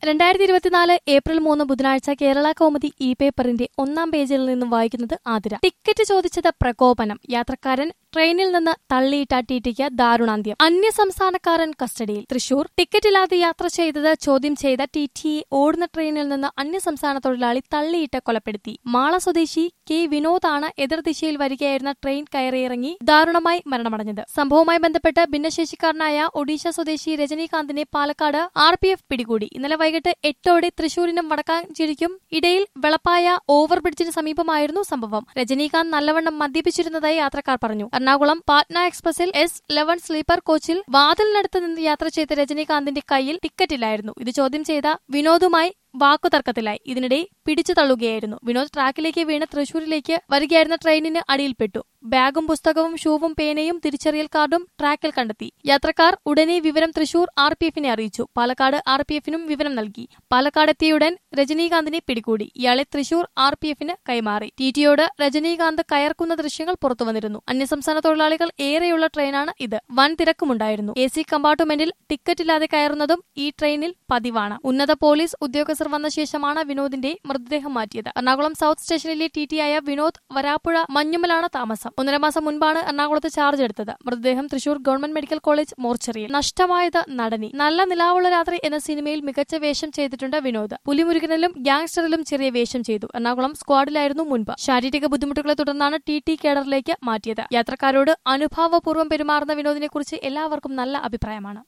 രണ്ടായിരത്തി ഇരുപത്തിനാല് ഏപ്രിൽ മൂന്ന് ബുധനാഴ്ച കേരള കൗമുദി ഇ പേപ്പറിന്റെ ഒന്നാം പേജിൽ നിന്നും വായിക്കുന്നത് ആതിര ടിക്കറ്റ് ചോദിച്ചത് പ്രകോപനം യാത്രക്കാരൻ ട്രെയിനിൽ നിന്ന് തള്ളിയിട്ട ടിടിക്ക് ദാരുണാന്ത്യം അന്യസംസ്ഥാനക്കാരൻ കസ്റ്റഡിയിൽ തൃശൂർ ടിക്കറ്റില്ലാതെ യാത്ര ചെയ്തത് ചോദ്യം ചെയ്ത ടി ടിയെ ഓടുന്ന ട്രെയിനിൽ നിന്ന് അന്യസംസ്ഥാന തൊഴിലാളി തള്ളിയിട്ട് കൊലപ്പെടുത്തി മാള സ്വദേശി കെ വിനോദാണ് എതിർദിശയിൽ വരികയായിരുന്ന ട്രെയിൻ കയറിയിറങ്ങി ദാരുണമായി മരണമടഞ്ഞത് സംഭവവുമായി ബന്ധപ്പെട്ട് ഭിന്നശേഷിക്കാരനായ ഒഡീഷ സ്വദേശി രജനീകാന്തിനെ പാലക്കാട് ആർ പി എഫ് പിടികൂടി ഇന്നലെ വൈകിട്ട് എട്ടോടെ തൃശൂരിനും വടക്കാഞ്ചേരിക്കും ഇടയിൽ വെളപ്പായ ഓവർബ്രിഡ്ജിന് സമീപമായിരുന്നു സംഭവം രജനീകാന്ത് നല്ലവണ്ണം മദ്യപിച്ചിരുന്നതായി യാത്രക്കാർ പറഞ്ഞു എറണാകുളം പാറ്റ്ന എക്സ്പ്രസിൽ എസ് ലെവൻ സ്ലീപ്പർ കോച്ചിൽ വാതിലിനടുത്ത് നിന്ന് യാത്ര ചെയ്ത രജനീകാന്തിന്റെ കയ്യിൽ ടിക്കറ്റില്ലായിരുന്നു ഇത് ചോദ്യം ചെയ്ത വിനോദുമായി വാക്കുതർക്കത്തിലായി ഇതിനിടെ പിടിച്ചു തള്ളുകയായിരുന്നു വിനോദ് ട്രാക്കിലേക്ക് വീണ് തൃശൂരിലേക്ക് വരികയായിരുന്ന ട്രെയിനിന് അടിയിൽപ്പെട്ടു ബാഗും പുസ്തകവും ഷൂവും പേനയും തിരിച്ചറിയൽ കാർഡും ട്രാക്കിൽ കണ്ടെത്തി യാത്രക്കാർ ഉടനെ വിവരം തൃശൂർ ആർ പി എഫിനെ അറിയിച്ചു പാലക്കാട് ആർ പി എഫിനും വിവരം നൽകി പാലക്കാട് എത്തിയുടൻ രജനീകാന്തിനെ പിടികൂടി ഇയാളെ തൃശൂർ ആർ പി എഫിന് കൈമാറി ടി ടിയോട് രജനീകാന്ത് കയർക്കുന്ന ദൃശ്യങ്ങൾ പുറത്തുവന്നിരുന്നു അന്യസംസ്ഥാന തൊഴിലാളികൾ ഏറെയുള്ള ട്രെയിനാണ് ഇത് വൻ തിരക്കുമുണ്ടായിരുന്നു എ സി കമ്പാർട്ട്മെന്റിൽ ടിക്കറ്റില്ലാതെ കയറുന്നതും ഈ ട്രെയിനിൽ പതിവാണ് ഉന്നത പോലീസ് ഉദ്യോഗസ്ഥർ വന്ന ശേഷമാണ് വിനോദിന്റെ മൃതദേഹം മാറ്റിയത് എറണാകുളം സൗത്ത് സ്റ്റേഷനിലെ ടി ടി ആയ വിനോദ് വരാപ്പുഴ മഞ്ഞുമലാണ് താമസം ഒന്നര മാസം മുൻപാണ് എറണാകുളത്ത് ചാർജ് എടുത്തത് മൃതദേഹം തൃശൂർ ഗവൺമെന്റ് മെഡിക്കൽ കോളേജ് മോർച്ചറിയിൽ നഷ്ടമായത് നടനി നല്ല നിലാവുള്ള രാത്രി എന്ന സിനിമയിൽ മികച്ച വേഷം ചെയ്തിട്ടുണ്ട് വിനോദ് പുലിമുരുകനിലും ഗ്യാങ്സ്റ്ററിലും ചെറിയ വേഷം ചെയ്തു എറണാകുളം സ്ക്വാഡിലായിരുന്നു മുൻപ് ശാരീരിക ബുദ്ധിമുട്ടുകളെ തുടർന്നാണ് ടി ടി കേഡറിലേക്ക് മാറ്റിയത് യാത്രക്കാരോട് അനുഭാവപൂർവ്വം പെരുമാറുന്ന വിനോദിനെ കുറിച്ച് എല്ലാവർക്കും നല്ല അഭിപ്രായമാണ്